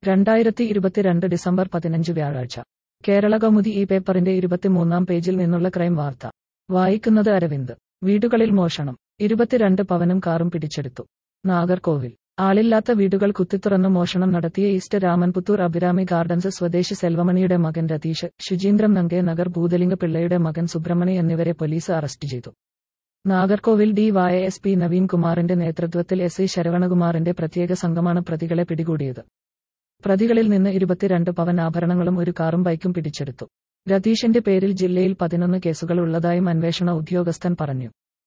രണ്ടായിരത്തി ഇരുപത്തിരണ്ട് ഡിസംബർ പതിനഞ്ച് വ്യാഴാഴ്ച കേരള കൗമുദി ഈ പേപ്പറിന്റെ ഇരുപത്തിമൂന്നാം പേജിൽ നിന്നുള്ള ക്രൈം വാർത്ത വായിക്കുന്നത് അരവിന്ദ് വീടുകളിൽ മോഷണം ഇരുപത്തിരണ്ട് പവനും കാറും പിടിച്ചെടുത്തു നാഗർകോവിൽ ആളില്ലാത്ത വീടുകൾ കുത്തിത്തുറന്ന് മോഷണം നടത്തിയ ഈസ്റ്റ് രാമൻപുത്തൂർ അഭിരാമി ഗാർഡൻസ് സ്വദേശി സെൽവമണിയുടെ മകൻ രതീഷ് ശുചീന്ദ്രം നങ്കേ നഗർ ഭൂതലിംഗ പിള്ളയുടെ മകൻ സുബ്രഹ്മണി എന്നിവരെ പോലീസ് അറസ്റ്റ് ചെയ്തു Nagercoil D Y S P Naveen കുമാറിന്റെ നേതൃത്വത്തിൽ എസ് ഐ ശരവണകുമാറിന്റെ പ്രത്യേക സംഘമാണ് പ്രതികളെ പിടികൂടിയത് പ്രതികളിൽ നിന്ന് ഇരുപത്തിരണ്ട് പവൻ ആഭരണങ്ങളും ഒരു കാറും ബൈക്കും പിടിച്ചെടുത്തു രതീഷിന്റെ പേരിൽ ജില്ലയിൽ പതിനൊന്ന് കേസുകൾ ഉള്ളതായും അന്വേഷണ ഉദ്യോഗസ്ഥൻ പറഞ്ഞു